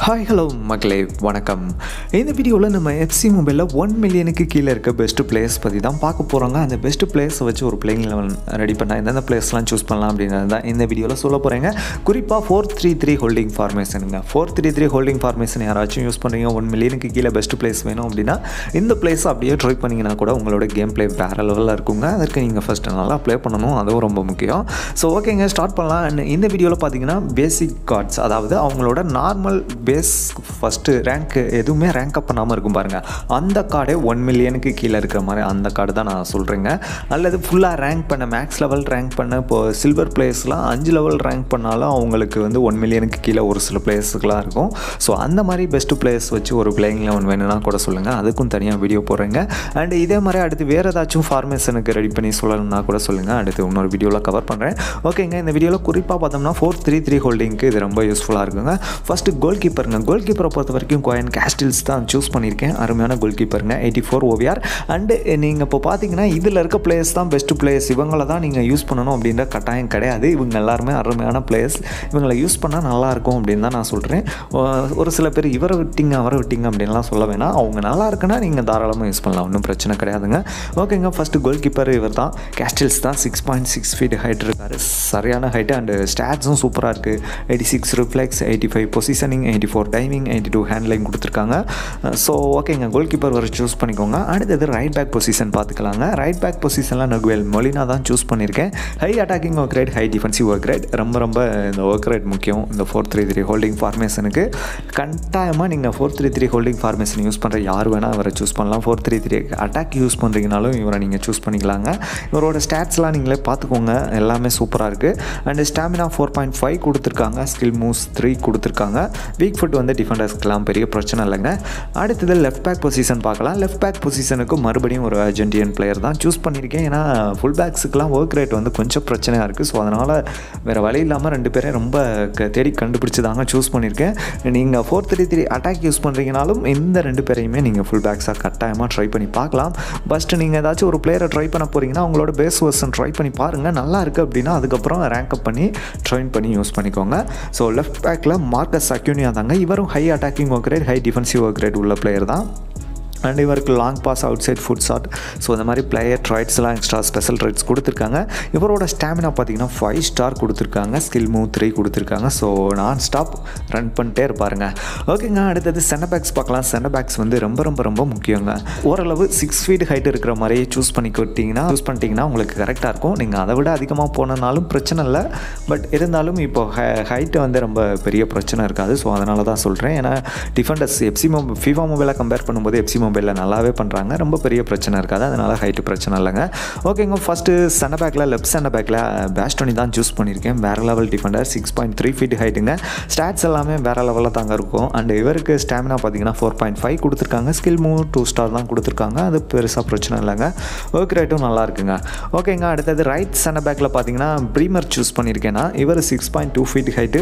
hi hello மக்களே வணக்கம் இந்த வீடியோவில் நம்ம எஃப்சி மொபைலில் ஒன் மில்லியனுக்கு கீழே இருக்க பெஸ்ட் பிளேயர்ஸ் பற்றி தான் பார்க்க போகிறோங்க அந்த பெஸ்ட் பிளேயர்ஸை வச்சு ஒரு பிளேயிங் லெவல் ரெடி பண்ணால் எந்தெந்த பிளேயர்ஸ்லாம் சூஸ் பண்ணலாம் அப்படின்றது தான் இந்த வீடியோவில் சொல்ல போகிறேங்க குறிப்பாக ஃபோர் த்ரீ த்ரீ ஹோல்டிங் ஃபார்மேஷனுங்க four three three holding formation யாராச்சும் யூஸ் பண்ணுறீங்க ஒன் மில்லியனுக்கு கீழே பெஸ்ட் பிளேஸ் வேணும் அப்படின்னா இந்த பிளேஸ் அப்படியே ட்ரை பண்ணிங்கன்னா கூட உங்களோட கேம் பிளே வேறு லெவலில் இருக்குங்க அதற்கு நீங்கள் ஃபஸ்ட்டு நல்லா ப்ளே பண்ணணும் அதுவும் ரொம்ப முக்கியம் ஸோ ஓகேங்க ஸ்டார்ட் பண்ணலாம் And இந்த வீடியோவில் பார்த்தீங்கன்னா பேசிக் கார்ட்ஸ் அதாவது அவங்களோட நார்மல் பேஸ் ஃபஸ்ட்டு ரேங்க் எதுவுமே ரேங்க் அப் பண்ணாமல் இருக்கும் பாருங்கள் அந்த கார்டே ஒன் மில்லியனுக்கு கீழே இருக்கிற மாதிரி அந்த கார்டு தான் நான் சொல்கிறேங்க அல்லது ஃபுல்லாக ரேங்க் பண்ண மேக்ஸ் லெவல் ரேங்க் பண்ண இப்போ சில்வர் பிளேஸ்லாம் அஞ்சு லெவல் ரேங்க் பண்ணாலும் அவங்களுக்கு வந்து ஒன் மில்லியனுக்கு கீழே ஒரு சில பிளேஸுக்கெலாம் இருக்கும் ஸோ அந்த மாதிரி பெஸ்ட்டு பிளேஸ் வச்சு ஒரு பிளேயிங் லெவன் வேணும்னா கூட சொல்லுங்கள் அதுக்கும் தனியாக வீடியோ போடுறேங்க அண்ட் இதே மாதிரி அடுத்து வேறு ஏதாச்சும் ஃபார்மேஷனுக்கு ரெடி பண்ணி சொல்லணும்னா கூட சொல்லுங்கள் அடுத்து இன்னொரு வீடியோவில் கவர் பண்ணுறேன் ஓகேங்க இந்த வீடியோவில் குறிப்பாக பார்த்தோம்னா ஃபோர் த்ரீ த்ரீ ஹோல்டிங்க்கு இது ரொம்ப யூஸ்ஃபுல்லாக இருக்குங்க ஃபஸ்ட்டு கோல் கீப்பருங்க கோல் கீப்பரை பொறுத்த வரைக்கும் கோயன் கேஸ்டில்ஸ் தான் சூஸ் பண்ணியிருக்கேன் அருமையான கோல் கீப்பருங்க எயிட்டி ஃபோர் ஓவிஆர் அண்டு நீங்கள் இப்போ பார்த்தீங்கன்னா இதில் இருக்க பிளேயர்ஸ் தான் பெஸ்ட் பிளேயர்ஸ் இவங்கள தான் நீங்கள் யூஸ் பண்ணணும் அப்படின்ற கட்டாயம் கிடையாது இவங்க எல்லாருமே அருமையான பிளேயர்ஸ் இவங்களை யூஸ் பண்ணால் நல்லாயிருக்கும் அப்படின்னு தான் நான் சொல்கிறேன் ஒரு சில பேர் இவரை விட்டிங்க அவரை விட்டிங்க அப்படின்லாம் சொல்ல வேணாம் அவங்க நல்லா இருக்குன்னா நீங்கள் தாராளமாக யூஸ் பண்ணலாம் ஒன்றும் பிரச்சனை கிடையாதுங்க ஓகேங்க ஃபஸ்ட்டு கோல் கீப்பர் இவர் தான் கேஸ்டில்ஸ் தான் six point six feet height இருக்கார் சரியான ஹைட்டு அண்டு ஸ்டாட்ஸும் சூப்பராக இருக்குது eighty six reflex eighty five positioning eighty four timing eighty two handling கொடுத்துருக்காங்க ஸோ ஓகேங்க கோல் கீப்பர் வர சூஸ் பண்ணிக்கோங்க அடுத்தது ரைட் பேக் பொசிஷன் பார்த்துக்கலாங்க ரைட் பேக் பொசிஷனில் நகுவேல் மொலினா தான் சூஸ் பண்ணியிருக்கேன் high attacking work rate high defensive work rate ரொம்ப ரொம்ப இந்த ஒர்க் ரேட் முக்கியம் இந்த ஃபோர் த்ரீ த்ரீ ஹோல்டிங் ஃபார்மேஷனுக்கு கட்டாயமாக நீங்கள் four three three holding formation use பண்ணுற யார் வேணால் அவரை சூஸ் பண்ணலாம் four three three attack use பண்ணுறீங்கனாலும் இவரை நீங்கள் சூஸ் பண்ணிக்கலாங்க இவரோட ஸ்டாட்ஸ்லாம் நீங்களே பார்த்துக்கோங்க எல்லாமே சூப்பராக இருக்குது and stamina four point five கொடுத்துருக்காங்க ஸ்கில் மூவ்ஸ் த்ரீ கொடுத்துருக்காங்க வீக் ஃபுட் வந்து டிஃபெண்டர்ஸ்க்கெலாம் பெரிய பிரச்சனை இல்லைங்க அடுத்தது லெஃப்ட் பேக் பொசிஷன் பார்க்கலாம் லெஃப்ட் பேக் பொசிஷனுக்கு மறுபடியும் ஒரு அர்ஜென்டியன் பிளேயர் தான் சூஸ் பண்ணியிருக்கேன் ஏன்னா ஃபுல் பேக்ஸுக்கெலாம் ஒர்க் ரேட் வந்து கொஞ்சம் பிரச்சனையாக இருக்குது ஸோ அதனால் வேறு வழி இல்லாமல் ரெண்டு பேரையும் ரொம்ப க- தேடி கண்டுபிடிச்சி தாங்க சூஸ் பண்ணியிருக்கேன் நீங்கள் four three three attack use பண்ணுறீங்கனாலும் இந்த ரெண்டு பேரையுமே நீங்கள் ஃபுல் பேக்ஸாக கட்டாயமாக ட்ரை பண்ணி பார்க்கலாம் ஃபஸ்ட்டு நீங்கள் ஏதாச்சும் ஒரு பிளேயரை ட்ரை பண்ண போகிறீங்கன்னா அவங்களோட பேஸ் வெர்ஷன் ட்ரை பண்ணி பாருங்கள் நல்லா இருக்குது அப்படின்னா அதுக்கப்புறம் ரேங்க் அப் பண்ணி ட்ரைன் பண்ணி யூஸ் பண்ணிக்கோங்க ஸோ லெஃப்ட் பேக்கில் மார்க்கஸ் அக்யூனியா தாங்க இவரும் high attacking work rate high defensive work rate உள்ள பிளேயர் தான் அண்ட் இவருக்கு long pass outside foot shot so இந்த மாதிரி பிளேயர் ட்ரைட்ஸ்லாம் எக்ஸ்ட்ரா ஸ்பெஷல் ட்ரைட்ஸ் கொடுத்துருக்காங்க இவரோட ஸ்டாமினா பார்த்தீங்கன்னா ஃபைவ் ஸ்டார் கொடுத்துருக்காங்க ஸ்கில் மூவ் த்ரீ கொடுத்துருக்காங்க ஸோ நான் ஸ்டாப் ரன் பண்ணிட்டே இருப்பாருங்க ஓகேங்க அடுத்தது சென்டர் பேக்ஸ் பார்க்கலாம் சென்டர் பேக்ஸ் வந்து ரொம்ப ரொம்ப ரொம்ப முக்கியங்க ஓரளவு சிக்ஸ் ஃபீட் ஹைட் இருக்கிற மாதிரியே சூஸ் பண்ணிக்கிட்டிங்கன்னா சூஸ் பண்ணிட்டீங்கன்னா உங்களுக்கு கரெக்டாக இருக்கும் நீங்கள் அதை விட அதிகமாக போனனாலும் பிரச்சனை இல்லை பட் இருந்தாலும் இப்போ ஹைட்டு வந்து ரொம்ப பெரிய பிரச்சனை இருக்காது ஸோ அதனால தான் சொல்கிறேன் ஏன்னா டிஃபெண்டர்ஸ் எஃப்சி மொபைல் ஃபீஃபா மொபைலை கம்பேர் பண்ணும்போது எஃப்சி மொபைலில் நல்லாவே பண்ணுறாங்க ரொம்ப பெரிய பிரச்சனை இருக்காது அதனால் ஹைட்டு பிரச்சனை இல்லைங்க ஓகேங்க ஃபஸ்ட்டு சென்டர் பேக்கில் லெஃப்ட் சென்டர் பேக்கில் பேஸ்டோனி தான் சூஸ் பண்ணியிருக்கேன் வேறு level defender six point three feet ஹைட்டுங்க ஸ்டாட்ஸ் எல்லாமே வேறு லெவலில் தாங்க இருக்கும் அண்ட் இவருக்கு ஸ்டாமினா பார்த்தீங்கன்னா ஃபோர் பாயிண்ட் ஃபைவ் கொடுத்துருக்காங்க ஸ்கில் மூவ் டூ ஸ்டார் தான் கொடுத்துருக்காங்க அது பெருசாக பிரச்சனை இல்லைங்க ஒர்க் ரேட்டும் நல்லா இருக்குங்க ஓகேங்க அடுத்தது ரைட் சென்டர் பேக்கில் பார்த்தீங்கன்னா ப்ரீமர் சூஸ் பண்ணியிருக்கேன்னா இவர் six point two feet height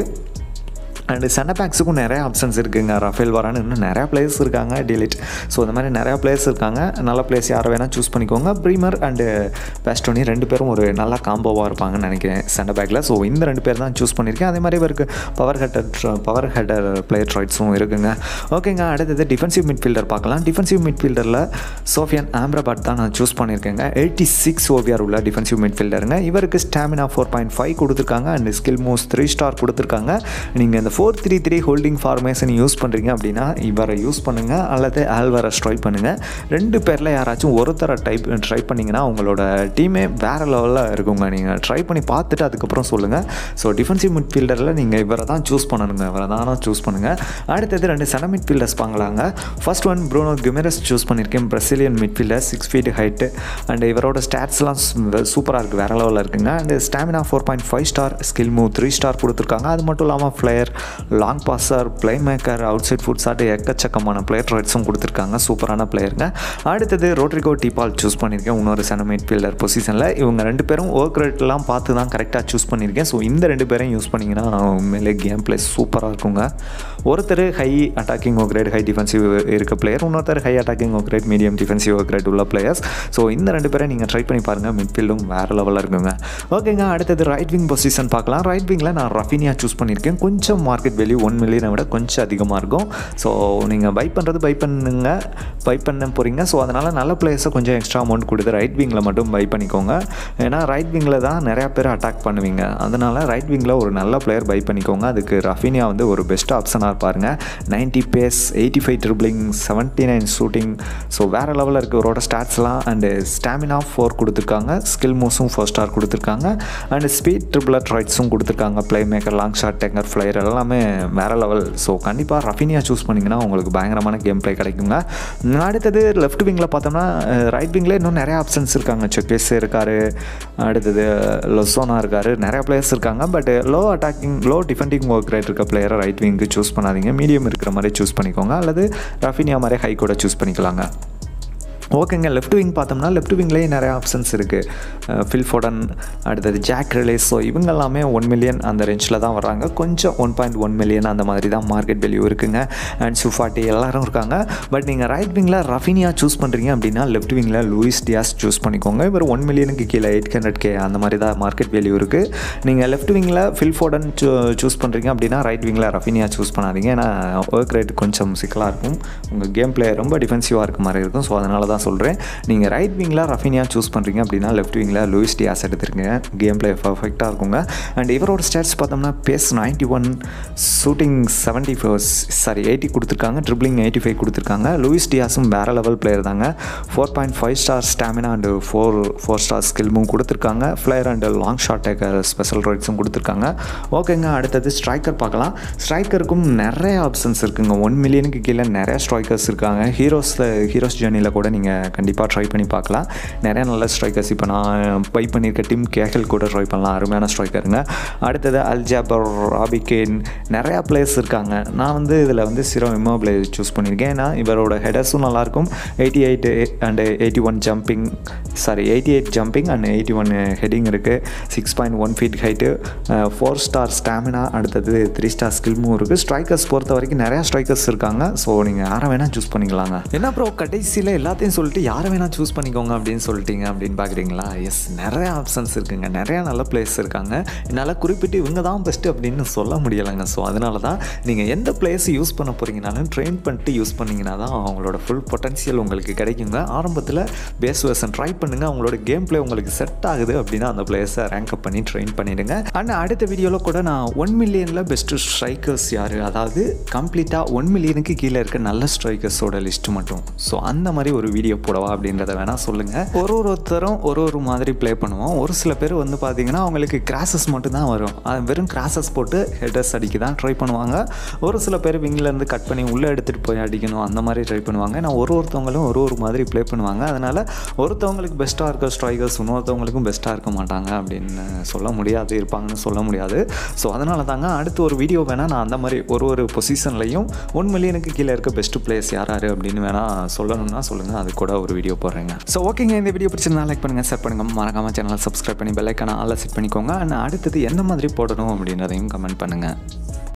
and centre பேக்ஸுக்கும் நிறைய ஆப்ஷன்ஸ் இருக்குங்க ரஃபேல் வரான்னு இன்னும் நிறையா பிளேயர்ஸ் இருக்காங்க டிலிட் ஸோ இந்த மாதிரி நிறையா பிளேயர்ஸ் இருக்காங்க நல்ல பிளேஸ் யாரை வேணால் சூஸ் பண்ணிக்கோங்க ப்ரீமர் அண்டு பேஸ்டோனி ரெண்டு பேரும் ஒரு நல்ல காம்போவாக இருப்பாங்கன்னு நினைக்கிறேன் சென்டர் பேக்கில் ஸோ இந்த ரெண்டு பேர் தான் சூஸ் பண்ணியிருக்கேன் அதே மாதிரி இவருக்கு power header power header player ட்ரைட்ஸும் இருக்குங்க ஓகேங்க அடுத்தது டிஃபென்சிவ் மிட்ஃபீல்டர் பார்க்கலாம் டிஃபென்சிவ் மிட்ஃபீல்டரில் சோஃபியன் ஆம்ரபாட் தான் நான் சூஸ் பண்ணியிருக்கேங்க எயிட்டி சிக்ஸ் ஓவிஆர் உள்ள டிஃபென்சிவ் மிட்ஃபீல்டருங்க இவருக்கு ஸ்டாமினா ஃபோர் பாயிண்ட் ஃபைவ் கொடுத்துருக்காங்க and skill moves three star கொடுத்துருக்காங்க நீங்கள் இந்த four three three holding formation use பண்ணுறீங்க அப்படின்னா இவரை யூஸ் பண்ணுங்கள் அல்லது ஆல்வரை ட்ரை பண்ணுங்கள் ரெண்டு பேரில் யாராச்சும் ஒருத்தரை டைப் ட்ரை பண்ணிங்கன்னா உங்களோட டீமே வேறு லெவலில் இருக்குங்க நீங்கள் ட்ரை பண்ணி பார்த்துட்டு அதுக்கப்புறம் சொல்லுங்கள் ஸோ டிஃபென்சிவ் மிட்ஃபீல்டரில் நீங்கள் இவரை தான் சூஸ் பண்ணணுங்க இவரை தான் சூஸ் பண்ணுங்கள் அடுத்தது ரெண்டு சென மிட்ஃபீல்டர்ஸ் பார்க்கலாங்க first one Bruno Guimaraes choose பண்ணியிருக்கேன் Brazilian midfielder six feet height and இவரோட ஸ்டாட்ஸ்லாம் சூப்பராக இருக்குது வேறு லெவலில் இருக்குங்க and stamina four point five star skill move three star கொடுத்துருக்காங்க அது மட்டும் இல்லாமல் flair long passer play maker outside foot shot எக்கச்சக்கமான பிளேயர் ரைட்ஸும் கொடுத்துருக்காங்க சூப்பரான பிளேயருங்க அடுத்தது ரோட்ரிகோ டிபால் சூஸ் பண்ணியிருக்கேன் இன்னொரு சென மிட்ஃபீல்டர் பொசிஷனில் இவங்க ரெண்டு பேரும் ஒர்க் ரேட்லாம் பார்த்து தான் கரெக்டாக சூஸ் பண்ணியிருக்கேன் ஸோ இந்த ரெண்டு பேரையும் யூஸ் பண்ணிங்கன்னா உண்மையிலே கேம் பிளே சூப்பராக இருக்குங்க ஒருத்தர் high attacking work rate high defensive இருக்க பிளேயர் இன்னொருத்தர் high attacking work rate medium defensive work rate உள்ள பிளேயர்ஸ் ஸோ இந்த ரெண்டு பேரை நீங்கள் ட்ரை பண்ணி பாருங்கள் மிட்ஃபீல்டும் வேறு லெவலில் இருக்குங்க ஓகேங்க அடுத்தது ரைட் விங் பொசிஷன் பார்க்கலாம் ரைட் விங்கில் நான் ரஃபினியா சூஸ் பண்ணியிருக்கேன் கொஞ்சம் மார்க்கெட் வேல்யூ ஒன் மில்லியனை விட கொஞ்சம் அதிகமாக இருக்கும் ஸோ நீங்கள் பை பண்ணுறது பை பண்ணுங்க பை பண்ண போகிறீங்க ஸோ அதனால் நல்ல பிளேயர்ஸை கொஞ்சம் எக்ஸ்ட்ரா அமௌண்ட் கொடுத்து ரைட் விங்கில் மட்டும் பை பண்ணிக்கோங்க ஏன்னா ரைட் விங்கில் தான் நிறையா பேர் அட்டாக் பண்ணுவீங்க அதனால் ரைட் விங்கில் ஒரு நல்ல பிளேயர் பை பண்ணிக்கோங்க அதுக்கு ரஃபினியா வந்து ஒரு பெஸ்ட் ஆப்ஷனாக இருப்பாருங்க ninety pace eighty five dribbling seventy nine shooting so வேறு லெவலில் இருக்கிறோட ஸ்டாட்ஸ்லாம் அண்டு ஸ்டாமினா ஃபோர் கொடுத்துருக்காங்க ஸ்கில் மூவ்ஸும் ஃபோர் ஸ்டார் கொடுத்துருக்காங்க அண்டு ஸ்பீட் ட்ரிபிளட் ரைட்ஸும் கொடுத்துருக்காங்க play maker long shot taker flair எல்லாமே வேறு லெவல் ஸோ கண்டிப்பாக ரஃபினியா சூஸ் பண்ணிங்கன்னா உங்களுக்கு பயங்கரமான கேம் ப்ளே கிடைக்குங்க அடுத்தது லெஃப்ட் விங்கில் பார்த்தோம்னா ரைட் விங்கில் இன்னும் நிறைய ஆப்ஷன்ஸ் இருக்காங்க செக்கேஸ் இருக்கார் அடுத்தது லொசோனா இருக்கார் நிறையா பிளேயர்ஸ் இருக்காங்க but low attacking low defending work rate இருக்க பிளேயரை ரைட் விங்க்கு சூஸ் பண்ணாதீங்க மீடியம் இருக்கிற மாதிரி சூஸ் பண்ணிக்கோங்க அல்லது ரஃபினியா மாதிரி ஹை கூட சூஸ் பண்ணிக்கலாங்க ஓகேங்க லெஃப்ட் விங் பார்த்தோம்னா லெஃப்ட் விங்லேயே நிறைய ஆப்ஷன்ஸ் இருக்குது ஃபில் ஃபோடன் அடுத்தது ஜாக் ரிலேஸ் ஸோ இவங்க எல்லாமே ஒன் மில்லியன் அந்த ரேஞ்சில் தான் வராங்க கொஞ்சம் ஒன் பாயிண்ட் ஒன் மில்லியன் அந்த மாதிரி தான் மார்க்கெட் வேல்யூ இருக்குங்க அண்ட் சுஃபாட்டி எல்லாரும் இருக்காங்க பட் நீங்கள் ரைட் விங்கில் ரஃபினியா சூஸ் பண்ணுறீங்க அப்படின்னா லெஃப்ட் விங்கில் லூயிஸ் டியாஸ் சூஸ் பண்ணிக்கோங்க இவர் ஒன் மில்லியனுக்கு கீழே எயிட் ஹண்ட்ரட் கே அந்த மாதிரி தான் மார்க்கெட் வேல்யூ இருக்குது நீங்கள் லெஃப்ட் விங்கில் ஃபில் ஃபோடன் சூ சூஸ் பண்ணுறீங்க அப்படின்னா ரைட் விங்கில் ரஃபினியா சூஸ் பண்ணாதீங்க ஏன்னா ஒர்க் ரேட் கொஞ்சம் சிக்கலாக இருக்கும் உங்கள் கேம் பிளே ரொம்ப டிஃபென்சிவாக இருக்க மாதிரி இருக்கும் ஸோ அதனால தான் சொல்கிறேன் நீங்கள் ரைட் விங்கில் ரஃபினியா சூஸ் பண்ணுறீங்க அப்படின்னா லெஃப்ட் விங்கில் லூயிஸ் டியாஸ் எடுத்துருங்க கேம் பிளே பர்ஃபெக்டாக இருக்குங்க அண்ட் இவரோட ஸ்டேட்ஸ் பார்த்தோம்னா pace ninety one shooting seventy four sorry eighty கொடுத்துருக்காங்க ட்ரிப்ளிங் எயிட்டி ஃபைவ் கொடுத்துருக்காங்க லூயிஸ் டியாஸும் வேறு லெவல் பிளேயர் தாங்க four point five star stamina and four four star ஸ்கில்மும் கொடுத்துருக்காங்க flair and long shot taker special ரைட்ஸும் கொடுத்துருக்காங்க ஓகேங்க அடுத்தது ஸ்ட்ரைக்கர் பார்க்கலாம் ஸ்ட்ரைக்கருக்கும் நிறைய ஆப்ஷன்ஸ் இருக்குங்க ஒன் மில்லியனுக்கு கீழே நிறைய ஸ்ட்ரைக்கர்ஸ் இருக்காங்க ஹீரோஸ் ஹீரோஸ் ஜேர்னியில் கூட நீங்கள் கண்டிப்பாக ட்ரை பண்ணி பார்க்கலாம் நிறைய நல்ல ஸ்ட்ரைக்கர்ஸ் இப்போ நான் பை பண்ணியிருக்க டீம் கேகல் கூட ட்ரை பண்ணலாம் அருமையான ஸ்ட்ரைக்கருங்க அடுத்தது அல்ஜாபர் ராபிகேன் நிறையா பிளேயர்ஸ் இருக்காங்க நான் வந்து இதில் வந்து சிரோ இம்மோபிளே சூஸ் பண்ணியிருக்கேன் ஏன்னா இவரோட ஹெடர்ஸும் நல்லாயிருக்கும் eighty eight and eighty one jumping sorry eighty eight jumping and eighty one heading இருக்குது six point one feet height four star stamina அடுத்தது த்ரீ ஸ்டார் ஸ்கில்மும் இருக்குது ஸ்ட்ரைக்கர்ஸ் பொறுத்த வரைக்கும் நிறையா ஸ்ட்ரைக்கர்ஸ் இருக்காங்க ஸோ நீங்கள் யாரை வேணால் சூஸ் பண்ணிக்கலாங்க என்ன ப்ரோ கடைசியில் எல்லாத்தையும் சொல்லிட்டு யாரை வேணால் சூஸ் பண்ணிக்கோங்க அப்படின்னு சொல்லிட்டீங்க அப்படின்னு பார்க்குறீங்களா எஸ் நிறைய ஆப்ஷன்ஸ் இருக்குங்க நிறையா நல்ல பிளேஸ் இருக்காங்க என்னால் குறிப்பிட்டு இவங்க தான் பெஸ்ட்டு அப்படின்னு சொல்ல முடியலைங்க ஸோ அதனால தான் நீங்கள் எந்த பிளேஸ் யூஸ் பண்ண போகிறீங்கனாலும் ட்ரெயின் பண்ணிட்டு யூஸ் பண்ணிங்கன்னா தான் அவங்களோட ஃபுல் பொட்டன்ஷியல் உங்களுக்கு கிடைக்குங்க ஆரம்பத்தில் பேஸ் வெர்ஷன் ட்ரை பண்ணுங்கள் அவங்களோட கேம் பிளே உங்களுக்கு செட் ஆகுது அப்படின்னா அந்த பிளேஸை ரேங்க் அப் பண்ணி ட்ரெயின் பண்ணிடுங்க அண்ட் அடுத்த வீடியோவில் கூட நான் ஒன் மில்லியனில் பெஸ்ட்டு ஸ்ட்ரைக்கர்ஸ் யார் அதாவது கம்ப்ளீட்டாக ஒன் மில்லியனுக்கு கீழே இருக்க நல்ல ஸ்ட்ரைக்கர்ஸோட லிஸ்ட் மட்டும் ஸோ அந்த மாதிரி ஒரு வீடியோ போடவா அப்படின்றத வேணால் சொல்லுங்கள் ஒரு ஒரு ஒருத்தரும் ஒரு ஒரு மாதிரி ப்ளே பண்ணுவோம் ஒரு சில பேர் வந்து பார்த்தீங்கன்னா அவங்களுக்கு கிராசஸ் மட்டும் தான் வரும் அது வெறும் கிராசஸ் போட்டு ஹெடர்ஸ் அடிக்க தான் ட்ரை பண்ணுவாங்க ஒரு சில பேர் விங்கிலேருந்து கட் பண்ணி உள்ளே எடுத்துகிட்டு போய் அடிக்கணும் அந்த மாதிரி ட்ரை பண்ணுவாங்க நான் ஒரு ஒருத்தவங்களும் ஒரு ஒரு மாதிரி ப்ளே பண்ணுவாங்க அதனால் ஒருத்தவங்களுக்கு பெஸ்ட்டாக இருக்க ஸ்ட்ரைக்கர்ஸ் இன்னொருத்தவங்களுக்கும் பெஸ்ட்டாக இருக்க மாட்டாங்க அப்படின்னு சொல்ல முடியாது இருப்பாங்கன்னு சொல்ல முடியாது ஸோ அதனால தாங்க அடுத்து ஒரு வீடியோ வேணால் நான் அந்த மாதிரி ஒரு ஒரு பொசிஷன்லையும் ஒன் மில்லியனுக்கு கீழே இருக்க பெஸ்ட் பிளேயர்ஸ் யார் யார் அப்படின்னு வேணால் சொல்லணும்னா சொல்லுங்கள் அது கூட ஒரு வீடியோ போடுறேங்க ஸோ ஓகேங்க இந்த வீடியோ பிடிச்சிருந்தா லைக் பண்ணுங்கள் ஷேர் பண்ணுங்கள் மறக்காமல் சேனல் சப்ஸ்கிரைப் பண்ணி பெல்லைக்கான ஆளை செட் பண்ணிக்கோங்க அண்ட் அடுத்தது எந்த மாதிரி போடணும் அப்படின்றதையும் கமெண்ட் பண்ணுங்கள்